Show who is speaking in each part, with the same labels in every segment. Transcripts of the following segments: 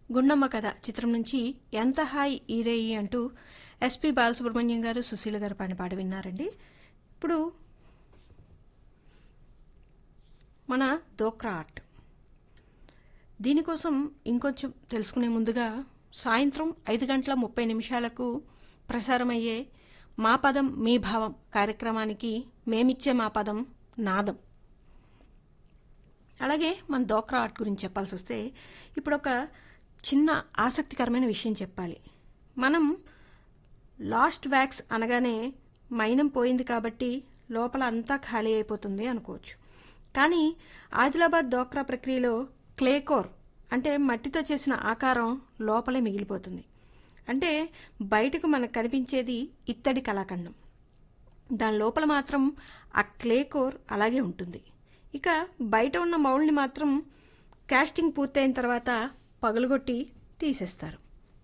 Speaker 1: గుండమ్మ కథ చిత్రం నుంచి ఎంత హాయ్ ఈరేయి అంటూ ఎస్పి బాలసుబ్రహ్మణ్యం గారు సుశీల గారు పాడిన పాట విన్నారండి ఇప్పుడు మన దోక్రా ఆర్ట్ దీనికోసం ఇంకొంచెం తెలుసుకునే ముందుగా సాయంత్రం ఐదు గంటల ముప్పై నిమిషాలకు ప్రసారమయ్యే మా పదం మీ భావం కార్యక్రమానికి మేమిచ్చే మా పదం నాదం అలాగే మన డోక్రా ఆర్ట్ గురించి చెప్పాల్సి వస్తే ఇప్పుడు ఒక చిన్న ఆసక్తికరమైన విషయం చెప్పాలి మనం లాస్ట్ వ్యాక్స్ అనగానే మైనం పోయింది కాబట్టి లోపల అంతా ఖాళీ అయిపోతుంది అనుకోవచ్చు కానీ ఆదిలాబాద్ డోక్రా ప్రక్రియలో క్లేకోర్ అంటే మట్టితో చేసిన ఆకారం లోపలే మిగిలిపోతుంది అంటే బయటకు మనకు కనిపించేది ఇత్తడి కళాఖండం దాని లోపల మాత్రం ఆ క్లేకోర్ అలాగే ఉంటుంది ఇక బయట ఉన్న మౌల్ని మాత్రం కాస్టింగ్ పూర్తయిన తర్వాత పగలగొట్టి తీసేస్తారు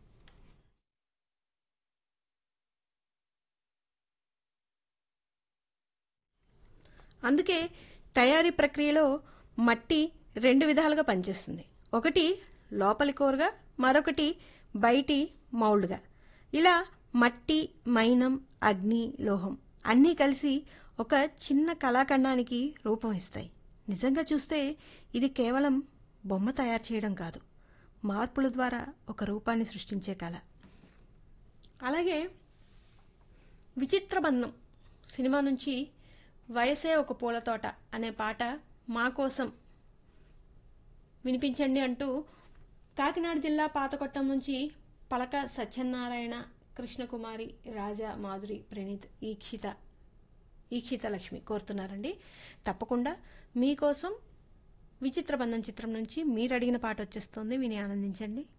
Speaker 1: అందుకే తయారీ ప్రక్రియలో మట్టి రెండు విధాలుగా పనిచేస్తుంది ఒకటి లోపలి కోరుగా మరొకటి బయటి మౌల్డ్గా ఇలా మట్టి మైనం అగ్ని లోహం అన్నీ కలిసి ఒక చిన్న కళాఖండానికి రూపం ఇస్తాయి నిజంగా చూస్తే ఇది కేవలం బొమ్మ తయారు చేయడం కాదు మార్పుల ద్వారా ఒక రూపాన్ని సృష్టించే కళ అలాగే విచిత్ర బంధం సినిమా నుంచి వయసే ఒక పూలతోట అనే పాట మా కోసం వినిపించండి అంటూ కాకినాడ జిల్లా పాతకొట్టం నుంచి పలక సత్యనారాయణ కృష్ణకుమారి రాజా మాధురి ప్రణీత్ ఈక్షిత ఈక్షిత లక్ష్మి కోరుతున్నారండి తప్పకుండా మీకోసం విచిత్ర బంధం చిత్రం నుంచి మీరు అడిగిన పాట వచ్చేస్తుంది విని ఆనందించండి